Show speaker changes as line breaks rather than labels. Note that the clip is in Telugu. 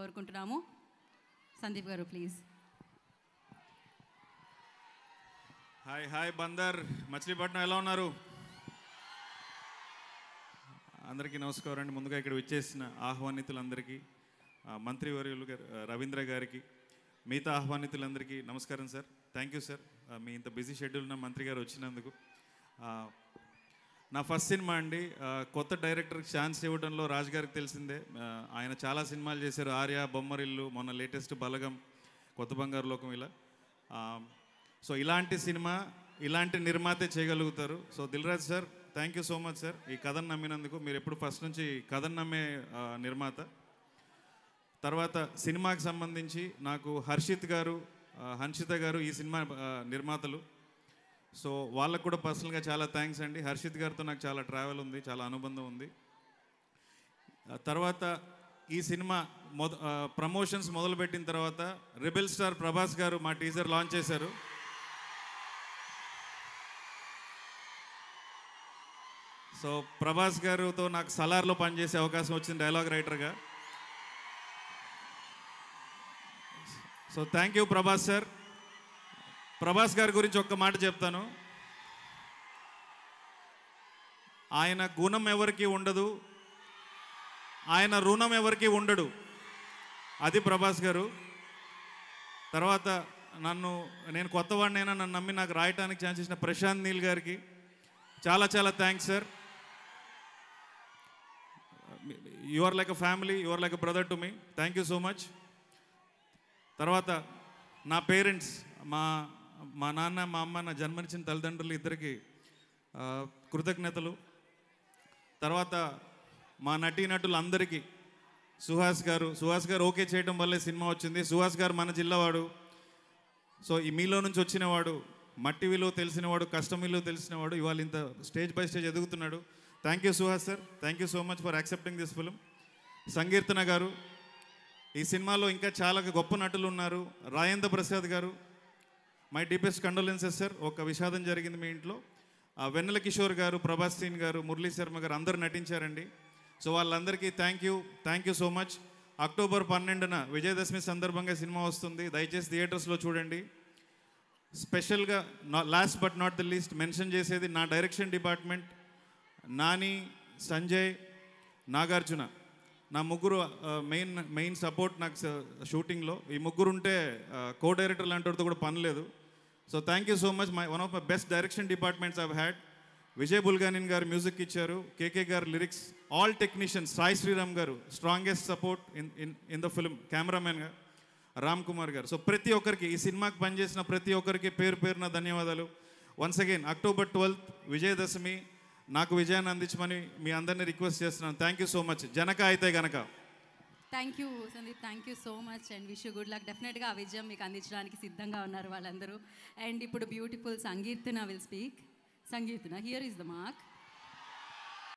కోరుకుంటున్నాము Sandeep garu please
hi hi Bandar Machilipatnam ఎలా ఉన్నారు అందరికీ నమస్కారం అండి ముందుగా ఇక్కడ విచ్చేసిన ఆహ్వానితులందరికీ ఆ, మంత్రివర్యులు గారు ఆ, రవీంద్ర గారికి మిగతా ఆహ్వానితులందరికీ నమస్కారం సార్ థ్యాంక్ యూ సార్ ఆ, మీ ఇంత బిజీ షెడ్యూల్ ఉన్న మంత్రి గారు వచ్చినందుకు ఆ, నా ఫస్ట్ సినిమా అండి ఆ, కొత్త డైరెక్టర్కి ఛాన్స్ ఇవ్వడంలో రాజు గారికి తెలిసిందే ఆ, ఆయన చాలా సినిమాలు చేశారు ఆర్య బొమ్మరిల్లు మొన్న లేటెస్ట్ బలగం కొత్త బంగారు లోకం ఇలా ఆ, సో ఇలాంటి సినిమా ఇలాంటి నిర్మాతే చేయగలుగుతారు so Dil Raj sir thank you so much sir ఈ కథను నమ్మినందుకు మీరు ఎప్పుడు ఫస్ట్ నుంచి కథను నమ్మే ఆ, నిర్మాత తర్వాత సినిమాకి సంబంధించి నాకు హర్షిత్ గారు ఆ, హన్షిత గారు ఈ సినిమా ఆ, నిర్మాతలు సో వాళ్ళకు కూడా పర్సనల్గా చాలా థ్యాంక్స్ అండి హర్షిత్ గారితో నాకు చాలా ట్రావెల్ ఉంది చాలా అనుబంధం ఉంది ఆ, తర్వాత ఈ సినిమా మొద ప్రమోషన్స్ మొదలుపెట్టిన తర్వాత రెబెల్ స్టార్ ప్రభాస్ గారు మా టీజర్ లాంచ్ చేశారు సో ప్రభాస్ గారితో నాకు సలార్లో పనిచేసే అవకాశం వచ్చింది డైలాగ్ రైటర్గా so thank you Prabhas sir Prabhas garu గురించి ఒక్క మాట చెప్తాను ఆయన గుణం ఎవరికి ఉండదు ఆయన రుణం ఎవరికి ఉండడు అది ప్రభాస్ గారు తర్వాత నన్ను నేను కొత్తవాడినైనా నన్ను నమ్మి నాకు రాయటానికి ఛాన్స్ ఇచ్చిన ప్రశాంత్ నీల్ గారికి చాలా చాలా thanks sir you are like a family you are like a brother to me thank you so much తర్వాత నా పేరెంట్స్ మా మా నాన్న మా అమ్మ నా జన్మనిచ్చిన తల్లిదండ్రులు ఇద్దరికి ఆ, కృతజ్ఞతలు తర్వాత మా నటీనటులు అందరికీ సుహాస్ గారు సుహాస్ గారు ఓకే చేయడం వల్లే సినిమా వచ్చింది సుహాస్ గారు మన జిల్లావాడు సో ఈ మీలో నుంచి వచ్చినవాడు మట్టి విలువ తెలిసినవాడు కష్టం విలువ తెలిసినవాడు ఇవాళ ఇంత స్టేజ్ బై స్టేజ్ ఎదుగుతున్నాడు thank you Suhas sir thank you so much for accepting this film Sankeerthana garu ఈ సినిమాలో ఇంకా చాలా గొప్ప నటులు ఉన్నారు రాజేంద్ర ప్రసాద్ గారు మై డీపెస్ట్ కండోలెన్సెస్ సార్ ఒక విషాదం జరిగింది మీ ఇంట్లో ఆ వెన్నెల కిషోర్ గారు ప్రభాస్ సీన్ గారు మురళీ శర్మ గారు అందరూ నటించారండి సో వాళ్ళందరికీ thank you thank you so much October పన్నెండున విజయదశమి సందర్భంగా సినిమా వస్తుంది దయచేసి థియేటర్స్లో చూడండి స్పెషల్గా last but not the least mention చేసేది నా డైరెక్షన్ డిపార్ట్మెంట్ నాని సంజయ్ నాగార్జున నా ముగ్గురు మెయిన్ మెయిన్ సపోర్ట్ నాకు షూటింగ్లో ఈ ముగ్గురు ఉంటే కో డైరెక్టర్ లాంటి వాడితో కూడా పని లేదు so thank you so much my one of my best direction departments I've had Vijay Bulganin garu music ఇచ్చారు KK garu lyrics all technicians Sai Sriram garu strongest support in in in the film కెమెరామెన్గా రామ్ కుమార్ గారు సో ప్రతి ఒక్కరికి ఈ సినిమాకి పనిచేసిన ప్రతి ఒక్కరికి పేరు పేరున ధన్యవాదాలు once again October twelfth Vijayadashami నాకు విజయాన్ని అందించమని మీ అందరినీ రిక్వెస్ట్ చేస్తున్నాను thank you so much Janaka Aithe Ganaka
thank you Sandeep thank you so much and wish good luck డెఫినెట్గా ఆ విజయం మీకు అందించడానికి సిద్ధంగా ఉన్నారు వాళ్ళందరూ అండ్ ఇప్పుడు beautiful Sankeerthana will speak Sankeerthana here is the mark